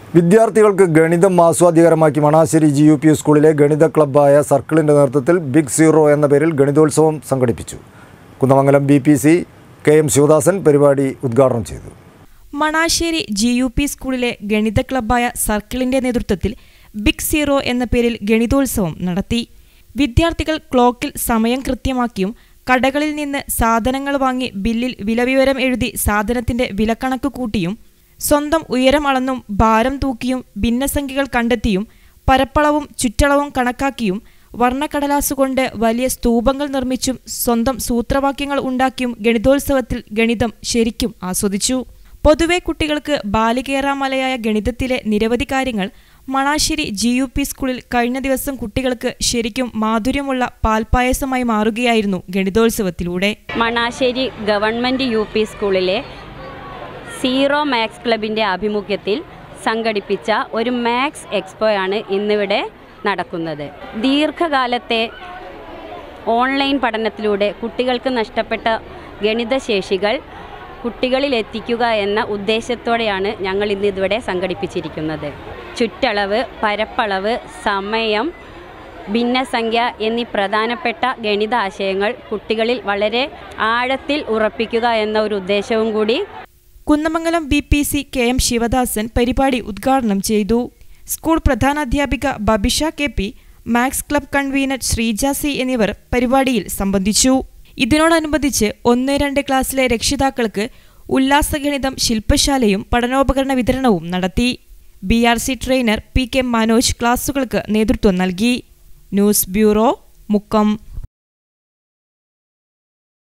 വിദ്യാർത്ഥികൾക്ക് ഗണിതം ആസ്വാദ്യകരമാക്കി മണാശ്ശേരി ജി യു പി സ്കൂളിലെ ഗണിത ക്ലബ്ബായ സർക്കിളിൻ്റെ നേതൃത്വത്തിൽ ബിഗ് സീറോ എന്ന പേരിൽ ഗണിതോത്സവം സംഘടിപ്പിച്ചു Kunnamangalam B P C K M Sivadasan പരിപാടി ഉദ്ഘാടനം ചെയ്തു മണാശ്ശേരി ജി യു പി സ്കൂളിലെ ഗണിത ക്ലബ്ബായ സർക്കിളിന്റെ നേതൃത്വത്തിൽ ബിഗ് സീറോ എന്ന പേരിൽ ഗണിതോത്സവം നടത്തി വിദ്യാർത്ഥികൾ ക്ലോക്കിൽ സമയം കൃത്യമാക്കിയും കടകളിൽ നിന്ന് സാധനങ്ങൾ വാങ്ങി ബില്ലിൽ വിലവിവരം എഴുതി സാധനത്തിന്റെ വിലക്കണക്ക് കൂട്ടിയും സ്വന്തം ഉയരം അളന്നും ഭാരം തൂക്കിയും ഭിന്നസംഖ്യകൾ കണ്ടെത്തിയും പരപ്പളവും ചുറ്റളവും കണക്കാക്കിയും വർണ്ണക്കടലാസുകൊണ്ട് വലിയ സ്തൂപങ്ങൾ നിർമ്മിച്ചും സ്വന്തം സൂത്രവാക്യങ്ങൾ ഉണ്ടാക്കിയും ഗണിതോത്സവത്തിൽ ഗണിതം ശരിക്കും ആസ്വദിച്ചു പൊതുവെ കുട്ടികൾക്ക് ബാലികേറാമലയായ ഗണിതത്തിലെ നിരവധി കാര്യങ്ങൾ മണാശ്ശേരി ജി യു പി സ്കൂളിൽ കഴിഞ്ഞ ദിവസം കുട്ടികൾക്ക് ശരിക്കും മാധുര്യമുള്ള പാൽപ്പായസമായി മാറുകയായിരുന്നു ഗണിതോത്സവത്തിലൂടെ മണാശ്ശേരി ഗവൺമെൻറ് യു പി സ്കൂളിലെ സീറോ മാത്സ് ക്ലബിൻ്റെ ആഭിമുഖ്യത്തിൽ സംഘടിപ്പിച്ച ഒരു മാത്സ് എക്സ്പോയാണ് ഇന്നിവിടെ നടക്കുന്നത് ദീർഘകാലത്തെ ഓൺലൈൻ പഠനത്തിലൂടെ കുട്ടികൾക്ക് നഷ്ടപ്പെട്ട ഗണിതശേഷികൾ കുട്ടികളിൽ എത്തിക്കുക എന്ന ഉദ്ദേശത്തോടെയാണ് ഞങ്ങൾ ഇന്ന് ഇതിവിടെ സംഘടിപ്പിച്ചിരിക്കുന്നത് ചുറ്റളവ് പരപ്പളവ് സമയം ഭിന്നസംഖ്യ എന്നീ പ്രധാനപ്പെട്ട ഗണിത ആശയങ്ങൾ കുട്ടികളിൽ വളരെ ആഴത്തിൽ ഉറപ്പിക്കുക എന്ന ഒരു ഉദ്ദേശവും കൂടി Kunnamangalam B P C K M Sivadasan പരിപാടി ഉദ്ഘാടനം ചെയ്തു സ്കൂൾ പ്രധാനാധ്യാപിക Babisha K P maths club convener Sreeja C എന്നിവർ പരിപാടിയിൽ സംബന്ധിച്ചു ഇതിനോടനുബന്ധിച്ച് ഒന്ന് രണ്ട് ക്ലാസ്സിലെ രക്ഷിതാക്കൾക്ക് ഉല്ലാസഗണിതം ശില്പശാലയും പഠനോപകരണ വിതരണവും നടത്തി B R C trainer P K Manoj ക്ലാസുകൾക്ക് നേതൃത്വം നൽകി ന്യൂസ് ബ്യൂറോ മുക്കം